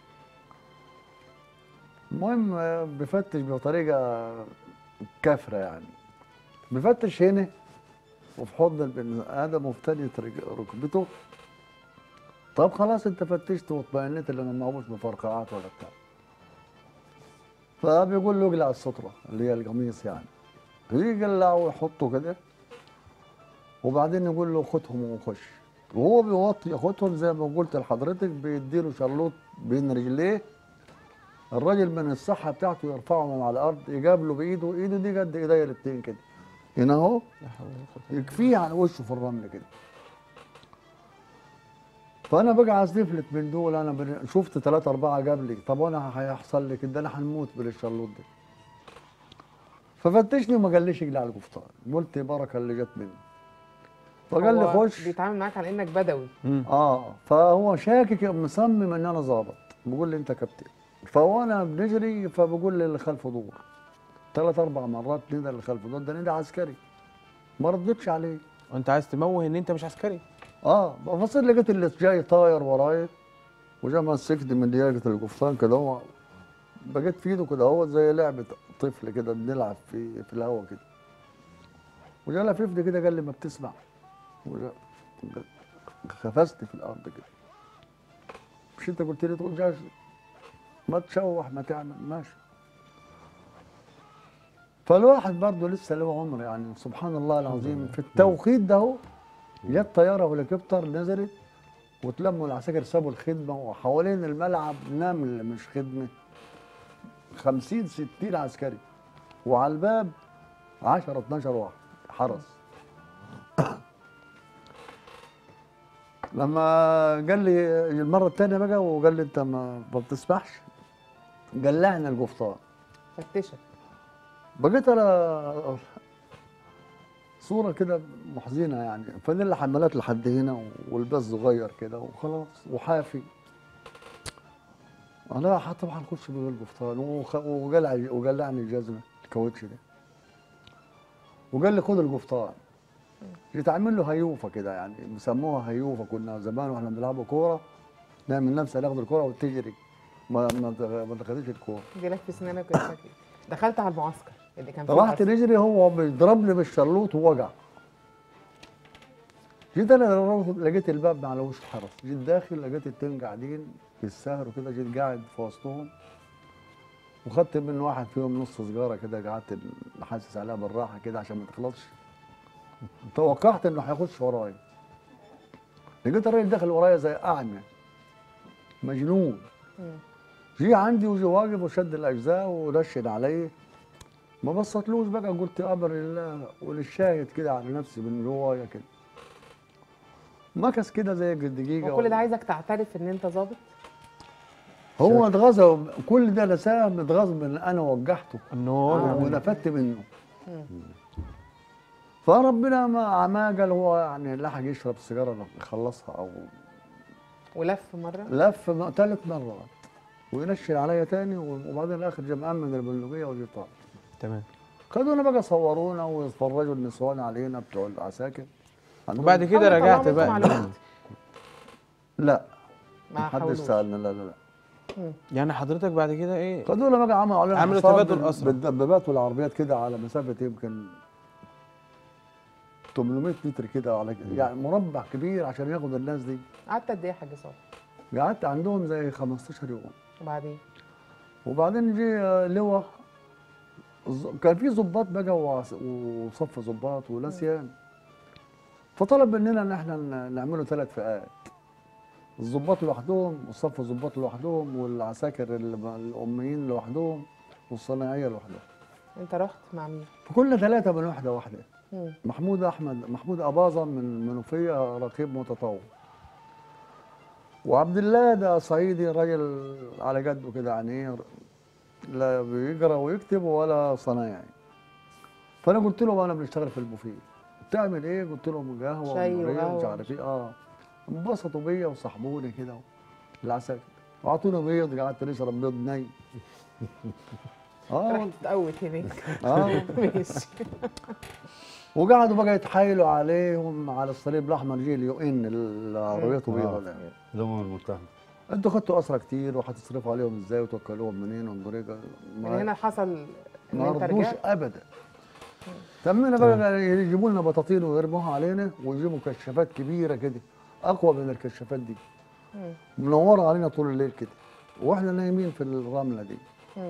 المهم آه، بيفتش بطريقه كافره يعني بيفتش هنا وفي حضن البني ادم وفتنت رج- ركبته طب خلاص انت فتشت واطمئنت اللي ما معهوش مفرقعات ولا بتاع فبيقول له اقلع الستره اللي هي القميص يعني يجي يقلع ويحطه كده وبعدين يقول له خدهم وخش وهو بيوطي ياخدهم زي ما قلت لحضرتك بيديله شلوط بين رجليه الراجل من الصحه بتاعته يرفعه من على الارض يقابله بايده ايده دي قد ايديا الاتنين كده هنا اهو لا حول ولا قوة إلا يكفيه على وشه في الرمل كده فانا بقى عزفلت من دول انا بن- شفت ثلاثة أربعة قبلي طب وانا هيحصل لي كده انا هنموت بالشلوط ده ففتشني وما قاليش اقلع القفطان قلت بركه اللي جت مني فقال لي هو خش بيتعامل معاك على انك بدوي مم. اه فهو شاكك مصمم ان انا ظابط بقول لي انت كابتن فوانا بنجري فبقول لي اللي خلفه دور ثلاث اربع مرات ندى اللي خلفه دور ده ندى عسكري ما ردتش عليه وانت عايز تموه ان انت مش عسكري اه بصير لقيت اللي جاي طاير ورايا وجا مسكني من دياجة القفطان كده هو بقيت في ايده كده هو زي لعبة طفل كده بنلعب في في الهوا كده وجا لففني كده قال لي ما بتسمع وجا خفزت في الارض كده مش انت قلت لي تقول جاش ما تشوح ما تعمل ماشي فالواحد برضه لسه له عمر يعني سبحان الله العظيم في التوقيت ده هو جت طياره هليكوبتر نزلت وتلموا العساكر سابوا الخدمه وحوالين الملعب نمل مش خدمه 50 60 عسكري وعلى الباب 10 12 واحد حرس لما قال لي المره الثانيه بقى وقال لي انت ما ما بتسمحش قلعنا القفطان فتشك بقيت انا صوره كده محزنه يعني فانيلا حمالات لحد هنا والباس صغير كده وخلاص وحافي انا حتى طبعا اخش من القفطان وخ- وقلع وقلعني الجزمه الكاوتش ده وقال لي خد القفطان جيت اعمل له هيوفه كده يعني بيسموها هيوفه كنا زمان واحنا بنلعبوا كوره نعمل نفسنا ناخد الكوره وتجري ما ما ما تاخدش الكوره دي لك في سنانك وشكلك دخلت على المعسكر اللي كان فيه رحت حرس. نجري هو بيضربني بالشلوط ووجع جيت انا لقيت الباب على وش حرس جيت داخل لقيت التين قاعدين في السهر وكده جيت قاعد في وسطهم وخدت من واحد فيهم نص سجاره كده قعدت حاسس عليها بالراحه كده عشان ما تخلصش توقعت انه هيخش ورايا لقيت الراجل داخل ورايا زي اعمى مجنون مم. جه عندي وجي واقف وشد الاجزاء ورشد علي ما بصتلوش بقى قلت امر لله وللشاهد كده على نفسي من جوايا كده مكس كده زي دقيقه وكل ده عايزك تعترف ان انت ظابط هو اتغاظ كل ده نساه اتغاظ من اللي انا وجهته النور ونفدت منه مم. فربنا ما ما قال هو يعني لحق يشرب السيجاره يخلصها او ولف مره لف م- ثلاث مرات وينشل عليا تاني وبعدين الاخر جاب امن البندقيه وجي طالع تمام خدونا بقى صورونا ويتفرجوا النسوان علينا بتوع العساكر عندهم- وبعد كده حاولوا رجعت يطلعوا بقى منكم معلومات. لا ما محدش حاولوش سالنا لا لا لا يعني حضرتك بعد كده ايه خدونا بقى عملوا علينا عملوا حصار تبادل بال- أسرى. بالدبابات والعربيات كده على مسافه يمكن 800 متر كده على يعني مربع كبير عشان ياخد الناس دي قعدت قد ايه يا حاج صالح قعدت عندهم زي 15 يوم وبعدين وبعدين جه لواء الز- كان في ظباط بقى وعس- وصف ظباط ونسيان فطلب مننا ان احنا ن- نعمله ثلاث فئات الظباط لوحدهم والصف الظباط لوحدهم والعساكر ال- الاميين لوحدهم والصناعيه لوحدهم انت رحت مع مين؟ فكنا ثلاثه من وحده واحده مم. محمود احمد محمود اباظه من منوفيه رقيب متطوع وعبد الله ده صعيدي راجل على قده كده يعني ايه لا بيقرا ويكتب ولا صنايعي فانا قلت لهم انا بنشتغل في البوفيه بتعمل ايه قلت لهم قهوه شاي ومرية ومش وقهوة. عارف ايه اه انبسطوا بيا وصاحبوني كده العساكر وعطونا بيض قعدت نشرب بيض ني اه رحت تقوت هناك اه ماشي وقعدوا بقى يتحايلوا عليهم على الصليب الاحمر جه اليو ان اللي عربيته بيضاء ده الامم المتحده انتوا خدتوا اسرى كتير وهتصرفوا عليهم ازاي وتوكلوهم منين وبطريقه من هنا حصل ان ما انت رضوش رجعت ابدا تمنا بقى يجيبوا لنا بطاطين ويرموها علينا ويجيبوا كشافات كبيره كده اقوى من الكشافات دي مم. منوره علينا طول الليل كده واحنا نايمين في الرمله دي مم.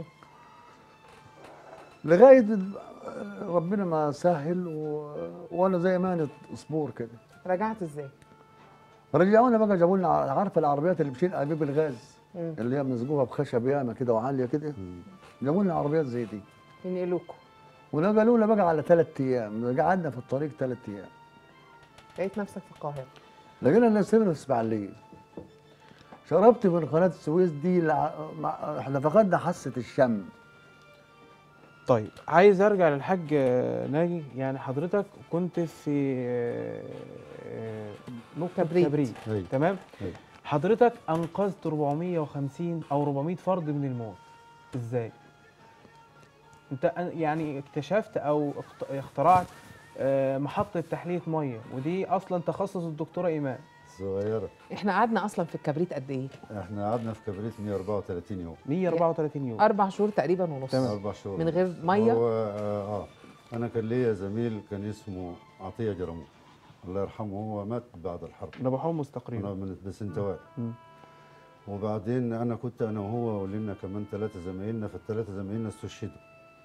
لغايه ربنا ما سهل و... وانا زي ما انا صبور كده رجعت ازاي؟ رجعونا بقى جابوا لنا عارفه العربيات اللي بتشيل انابيب الغاز مم. اللي هي مزقوها بخشب ياما كده وعاليه كده جابوا لنا عربيات زي دي ينقلوكوا ونقلونا بقى على ثلاث ايام قعدنا في الطريق ثلاث ايام لقيت نفسك في القاهره لقينا نفسنا في اسماعيليه شربت من قناه السويس دي لع... مع... احنا فقدنا حاسه الشم طيب عايز ارجع للحاج آه، ناجي يعني حضرتك كنت في آه، آه، نقطة كبريت. كبريت أيوة. تمام أيوة. حضرتك انقذت 450 او 400 فرد من الموت ازاي انت أن- يعني اكتشفت او اخت- اخترعت آه، محطه تحليه ميه ودي اصلا تخصص الدكتوره ايمان صغيره احنا قعدنا اصلا في الكبريت قد ايه احنا قعدنا في كبريت 134 يوم 134 يوم اربع شهور تقريبا ونص تمام. اربع شهور من غير ميه هو اه, آه. انا كان ليا زميل كان اسمه عطيه جرمون الله يرحمه هو مات بعد الحرب نبحهم انا مستقرين من بسنتوال مم. وبعدين انا كنت انا وهو ولنا كمان ثلاثه زمايلنا فالثلاثه زمايلنا استشهدوا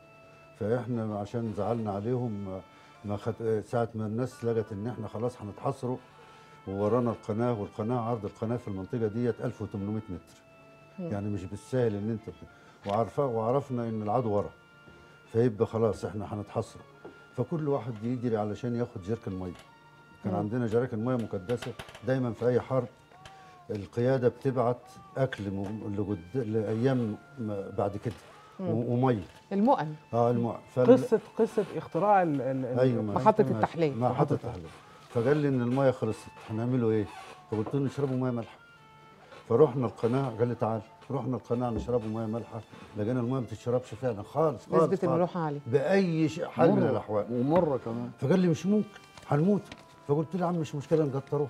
فاحنا عشان زعلنا عليهم ما- ما خد... ساعه ما الناس لقت ان احنا خلاص هنتحاصروا وورانا القناه والقناه عرض القناه في المنطقه ديت 1800 متر يعني مش بالسهل ان انت بت- وعارفه وعرفنا ان العدو ورا فيبقى خلاص احنا هنتحاصروا فكل واحد يجري علشان ياخد جركن ميه كان مم. عندنا جراكن ميه مكدسه دايما في اي حرب القياده بتبعت اكل م- لجد... لايام م- بعد كده و- وميه المؤن اه الم... فال... قصه قصه اختراع ال ال ايوه ال- محطة تمام. التحلية. ما محطه التحليه فقال لي ان الميه خلصت هنعمله ايه؟ فقلت له نشربوا ميه مالحه فرحنا القناه قال لي تعال رحنا القناه نشربوا ميه مالحه لقينا الميه ما بتتشربش فعلا خالص خالص نسبه خالص. الملوحه عاليه باي شيء حال من مرة. الاحوال ومره كمان فقال لي مش ممكن هنموت فقلت له يا عم مش مشكله نقطروها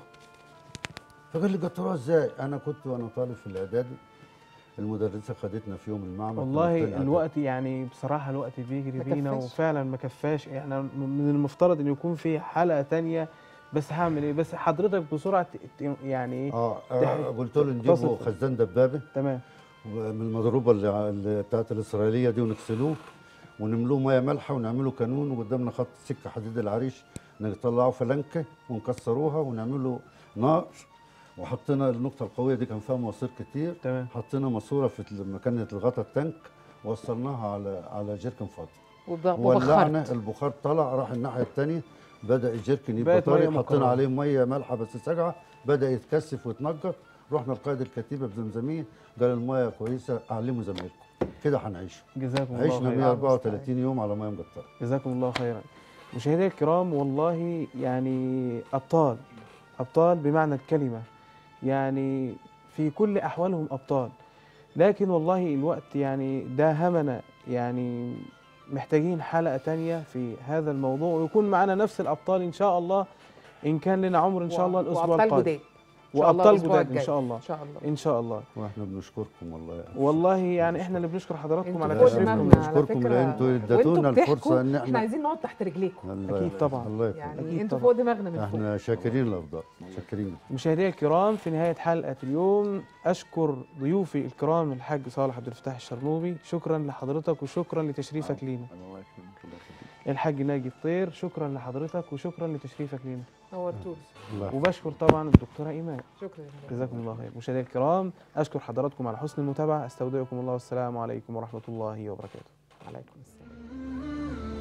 فقال لي قطروها ازاي انا كنت وانا طالب في الاعدادي المدرسه خدتنا في يوم المعمل كنا في والله تاني إعدادي. الوقت يعني بصراحه الوقت بيجري ما بينا كفاش. وفعلا ما كفاش احنا من المفترض ان يكون في حلقه تانية بس هعمل ايه بس حضرتك بسرعه ت- ت- يعني ايه اه, تح- آه قلت له نجيبه تصف. خزان دبابه تمام من المضروبه اللي, اللي بتاعت الاسرائيليه دي ونغسلوه ونملوه ميه مالحه ونعمله كانون وقدامنا خط سكه حديد العريش نطلعه فلنكه ونكسروها ونعمله نار وحطينا النقطه القويه دي كان فيها مواسير كتير تمام حطينا ماسوره في مكان الغطا التانك وصلناها على على جيركن فاضي وب- ولعنا وبخرت البخار طلع راح الناحيه الثانيه بدا الجيركن يبقى بقت مية طري حطينا مكررة. عليه ميه مالحه بس ساقعه بدا يتكثف ويتنجر رحنا لقائد الكتيبه بزمزميه قال الميه كويسه علموا زمايلكم كده هنعيش جزاكم الله عشنا خيرا 134 يوم على ميه مقطره جزاكم الله خيرا مشاهدينا الكرام والله يعني ابطال ابطال بمعنى الكلمه يعني في كل احوالهم ابطال لكن والله الوقت يعني داهمنا يعني محتاجين حلقه تانية في هذا الموضوع ويكون معنا نفس الابطال ان شاء الله ان كان لنا عمر ان شاء الله الاسبوع وابطال القادم جداد إن شاء الله وابطال الأسبوع جداد ان الجاي. شاء الله ان شاء الله ان شاء الله واحنا بنشكركم والله يا والله يعني احنا اللي بنشكر حضراتكم انتوا على فوق تشريفكم دماغنا على بنشكركم فكرة. لان انتوا اديتونا وانتوا الفرصه بتحكوا ان احنا احنا عايزين نقعد تحت رجليكم الله أكيد يخليك. طبعاً. الله يخليك يعني أكيد انتوا طبعاً. فوق دماغنا من فوق احنا شاكرين الافضل شاكرين مشاهدينا الكرام في نهاية حلقة اليوم أشكر ضيوفي الكرام الحاج صالح عبد الفتاح الشرنوبي شكرا لحضرتك وشكرا لتشريفك لينا الله يكرمك الله يخليك الحاج ناجي الطير شكرا لحضرتك وشكرا لتشريفك لينا نورتونا الله يخليك. وبشكر طبعا الدكتورة إيمان شكرا جزاكم الله خير مشاهدينا الكرام أشكر حضراتكم على حسن المتابعة أستودعكم الله والسلام عليكم ورحمة الله وبركاته عليكم السلام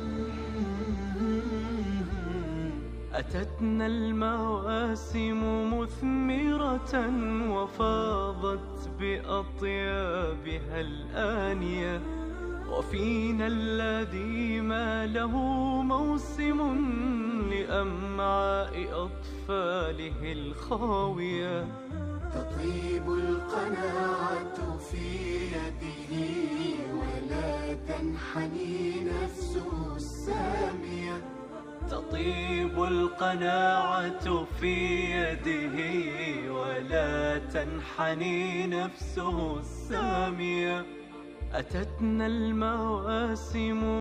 أتتنا المواسم مثمرة وفاضت بأطيابها الآنية وفينا الذي ما له موسم لأمعاء أطفاله الخاوية تطيب القناعة في يده ولا تنحني نفسه السامية تطيب القناعة في يده ولا تنحني نفسه السامية أتتنا المواسم